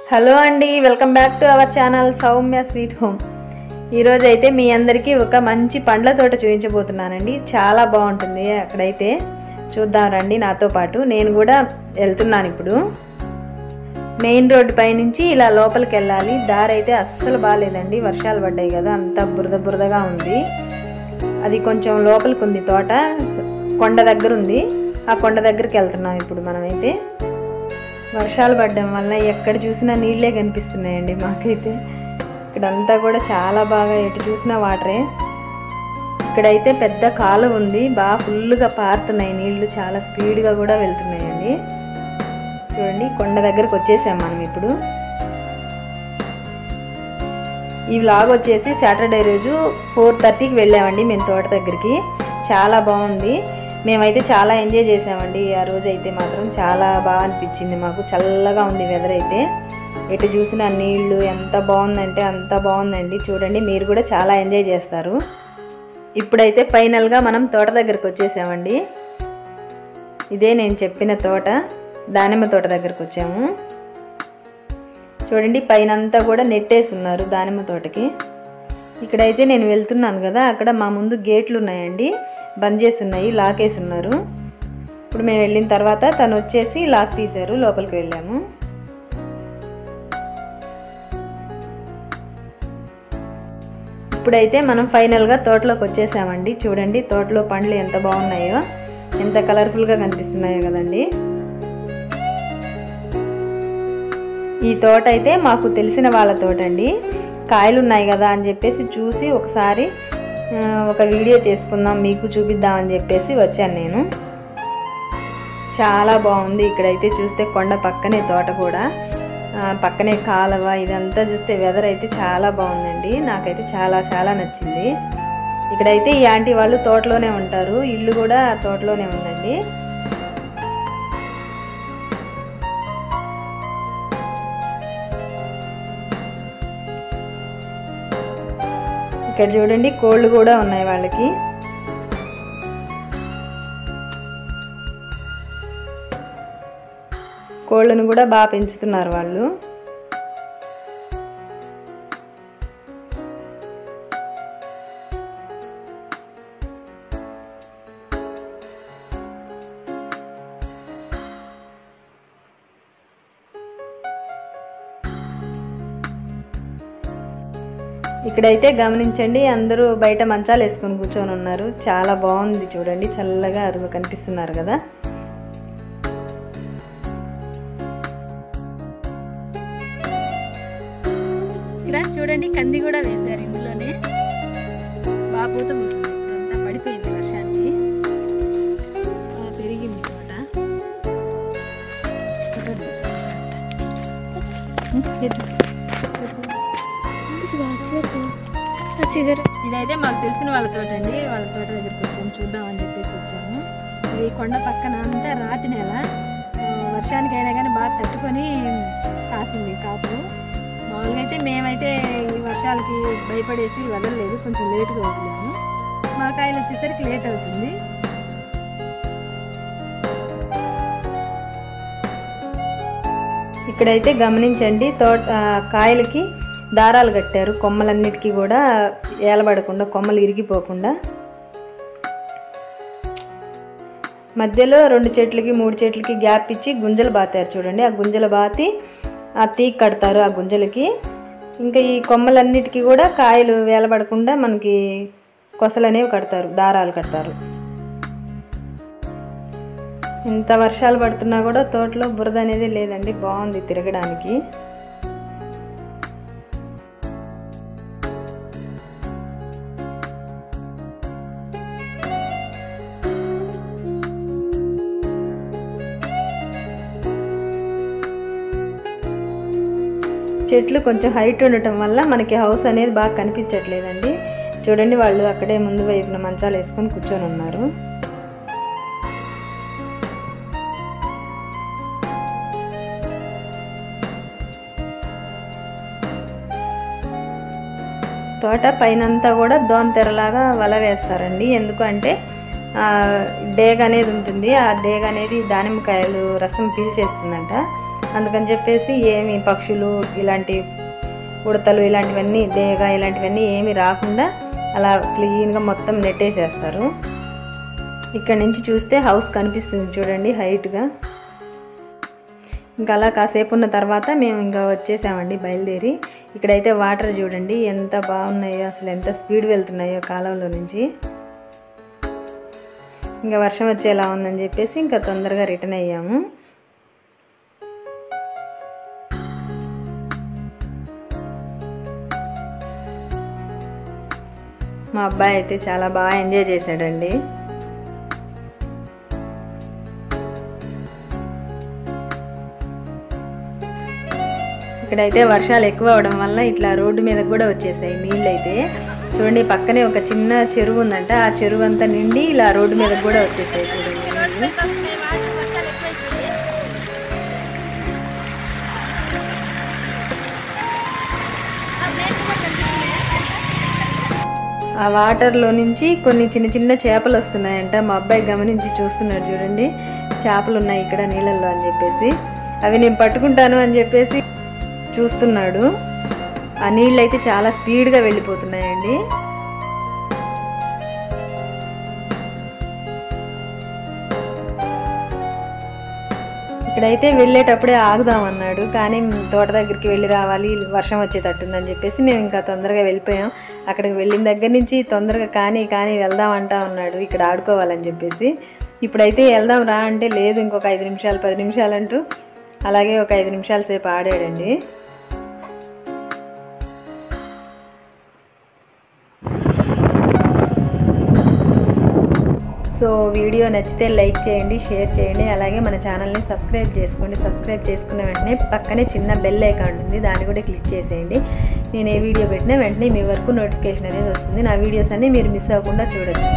hello అండి welcome back to our channel Soumya sweet home ఈరోజు అయితే మీ అందరికీ ఒక మంచి పండ్ల తోట చూపించబోతున్నానండి చాలా బాగుంటుంది అక్కడైతే చూద్దాం రండి నాతో పాటు నేను కూడా వెళ్తున్నాను ఇప్పుడు మెయిన్ రోడ్డు పైనుంచి ఇలా లోపలికి వెళ్ళాలి దారి అయితే అస్సలు బాగాలేదండి వర్షాలు పడ్డాయి కదా అంతా బురద బురదగా ఉంది అది కొంచెం లోపలికి ఉంది తోట కొండ దగ్గర ఉంది ఆ కొండ దగ్గరికి వెళ్తున్నాం ఇప్పుడు మనమైతే వర్షాలు పడడం వల్ల ఎక్కడ చూసినా నీళ్ళే కనిపిస్తున్నాయండి మాకైతే ఇక్కడంతా కూడా చాలా బాగా ఎటు చూసినా వాటరే ఇక్కడైతే పెద్ద కాలువ ఉంది బాగా ఫుల్గా పారుతున్నాయి నీళ్లు చాలా స్పీడ్గా కూడా వెళ్తున్నాయండి చూడండి కొండ దగ్గరకు వచ్చేసాం మనం ఇప్పుడు ఈ వ్లాగ్ వచ్చేసి సాటర్డే రోజు ఫోర్ థర్టీకి వెళ్ళామండి మేము తోట దగ్గరికి చాలా బాగుంది మేమైతే చాలా ఎంజాయ్ చేసామండి ఆ రోజు అయితే మాత్రం చాలా బాగా అనిపించింది మాకు చల్లగా ఉంది వెదర్ అయితే ఎటు చూసినా నీళ్లు ఎంత బాగుందంటే అంత బాగుందండి చూడండి మీరు కూడా చాలా ఎంజాయ్ చేస్తారు ఇప్పుడైతే ఫైనల్గా మనం తోట దగ్గరికి వచ్చేసామండి ఇదే నేను చెప్పిన తోట దానిమ్మ తోట దగ్గరికి వచ్చాము చూడండి పైన అంతా కూడా నెట్టేసి ఉన్నారు దానిమ్మ తోటకి ఇక్కడైతే నేను వెళ్తున్నాను కదా అక్కడ మా ముందు గేట్లు ఉన్నాయండి బంద్ చేసి ఉన్నాయి లాక్ వేసి ఉన్నారు ఇప్పుడు మేము వెళ్ళిన తర్వాత తను వచ్చేసి లాక్ తీశారు లోపలికి వెళ్ళాము ఇప్పుడైతే మనం ఫైనల్గా తోటలోకి వచ్చేసామండి చూడండి తోటలో పండ్లు ఎంత బాగున్నాయో ఎంత కలర్ఫుల్గా కనిపిస్తున్నాయో కదండి ఈ తోట అయితే మాకు తెలిసిన వాళ్ళ తోట అండి కాయలు ఉన్నాయి కదా అని చెప్పేసి చూసి ఒకసారి ఒక వీడియో చేసుకుందాం మీకు చూపిద్దామని చెప్పేసి వచ్చాను నేను చాలా బాగుంది ఇక్కడైతే చూస్తే కొండ పక్కనే తోట కూడా పక్కనే కాలువ ఇదంతా చూస్తే వెదర్ అయితే చాలా బాగుందండి నాకైతే చాలా చాలా నచ్చింది ఇక్కడైతే ఈ ఆంటీ వాళ్ళు తోటలోనే ఉంటారు ఇల్లు కూడా తోటలోనే ఉందండి ఇక్కడ చూడండి కోళ్ళు కూడా ఉన్నాయి వాళ్ళకి కోళ్ళను కూడా బాగా పెంచుతున్నారు వాళ్ళు ఇక్కడైతే గమనించండి అందరూ బయట మంచాలు వేసుకొని కూర్చొని ఉన్నారు చాలా బాగుంది చూడండి చల్లగా అరుగు కనిపిస్తున్నారు కదా ఇక్కడ చూడండి కంది కూడా వేశారు ఇందులోనే బాగా పూత అంతా పడిపోయింది వర్షానికి పెరిగింది తోట ఇదైతే మాకు తెలిసిన వాళ్ళ తోట అండి వాళ్ళ తోట దగ్గరికి వచ్చాము చూద్దామని చెప్పేసి వచ్చాము ఇది కొండ పక్కన అంతా రాతి నేల వర్షానికి అయినా కానీ బాగా తట్టుకొని కాసింది కాపు మామూలుగా అయితే మేమైతే ఈ వర్షాలకి భయపడేసి వదలలేదు కొంచెం లేట్గా వదిలాము మా కాయలు వచ్చేసరికి లేట్ అవుతుంది ఇక్కడైతే గమనించండి తోట కాయలకి దారాలు కట్టారు కొమ్మలన్నిటికీ కూడా ఏలబడకుండా కొమ్మలు ఇరిగిపోకుండా మధ్యలో రెండు చెట్లకి మూడు చెట్లకి గ్యాప్ ఇచ్చి గుంజలు బాతారు చూడండి ఆ గుంజలు బాతి ఆ తీక్ కడతారు ఆ గుంజలకి ఇంకా ఈ కొమ్మలన్నిటికీ కూడా కాయలు వేలబడకుండా మనకి కొసలు అనేవి కడతారు దారాలు కడతారు ఇంత వర్షాలు పడుతున్నా కూడా తోటలో బురద అనేది లేదండి బాగుంది తిరగడానికి చెట్లు కొంచెం హైట్ ఉండటం వల్ల మనకి హౌస్ అనేది బాగా కనిపించట్లేదండి చూడండి వాళ్ళు అక్కడే ముందు వైపున మంచాలు వేసుకొని కూర్చొని ఉన్నారు తోట పైనంతా కూడా దోన్ తెరలాగా వల వేస్తారండి ఎందుకంటే డేగ అనేది ఉంటుంది ఆ డేగ అనేది దానిమ్మకాయలు రసం పీల్చేస్తుందంట అందుకని చెప్పేసి ఏమి పక్షులు ఇలాంటి ఉడతలు ఇలాంటివన్నీ డేగ ఇలాంటివన్నీ ఏమి రాకుండా అలా క్లీన్గా మొత్తం నెట్టేసేస్తారు ఇక్కడ నుంచి చూస్తే హౌస్ కనిపిస్తుంది చూడండి హైట్గా ఇంకా అలా కాసేపు ఉన్న తర్వాత మేము ఇంకా వచ్చేసామండి బయలుదేరి ఇక్కడైతే వాటర్ చూడండి ఎంత బాగున్నాయో అసలు ఎంత స్పీడ్ వెళ్తున్నాయో కాలంలో నుంచి ఇంకా వర్షం వచ్చేలా ఉందని చెప్పేసి ఇంకా తొందరగా రిటర్న్ అయ్యాము మా అబ్బాయి అయితే చాలా బాగా ఎంజాయ్ చేశాడండి ఇక్కడైతే వర్షాలు ఎక్కువ అవడం వల్ల ఇట్లా రోడ్డు మీద కూడా వచ్చేసాయి నీళ్ళు అయితే చూడండి పక్కనే ఒక చిన్న చెరువు ఉందంట ఆ చెరువు అంతా నిండి ఇలా రోడ్డు మీద కూడా వచ్చేసాయి చూడండి నీళ్ళు ఆ వాటర్లో నుంచి కొన్ని చిన్న చిన్న చేపలు వస్తున్నాయంట మా అబ్బాయి గమనించి చూస్తున్నాడు చూడండి చేపలు ఉన్నాయి ఇక్కడ నీళ్ళల్లో అని చెప్పేసి అవి నేను పట్టుకుంటాను అని చెప్పేసి చూస్తున్నాడు ఆ నీళ్ళు అయితే చాలా స్పీడ్గా వెళ్ళిపోతున్నాయండి ఇక్కడైతే వెళ్ళేటప్పుడే ఆగుదాం అన్నాడు కానీ తోట దగ్గరికి వెళ్ళి రావాలి వర్షం వచ్చేటట్టుందని చెప్పేసి మేము ఇంకా తొందరగా వెళ్ళిపోయాం అక్కడికి వెళ్ళిన దగ్గర నుంచి తొందరగా కానీ కానీ వెళ్దాం అంటా ఉన్నాడు ఇక్కడ ఆడుకోవాలని చెప్పేసి ఇప్పుడైతే వెళ్దాం రా అంటే లేదు ఇంకొక ఐదు నిమిషాలు పది నిమిషాలు అంటూ అలాగే ఒక ఐదు నిమిషాల సేపు ఆడాడండి సో వీడియో నచ్చితే లైక్ చేయండి షేర్ చేయండి అలాగే మన ఛానల్ని సబ్స్క్రైబ్ చేసుకోండి సబ్స్క్రైబ్ చేసుకున్న వెంటనే పక్కనే చిన్న బెల్ ఐకాన్ ఉంది దాన్ని కూడా క్లిక్ చేసేయండి నేను ఏ వీడియో పెట్టినా వెంటనే మీ వరకు నోటిఫికేషన్ అనేది వస్తుంది నా వీడియోస్ అన్నీ మీరు మిస్ అవ్వకుండా చూడొచ్చు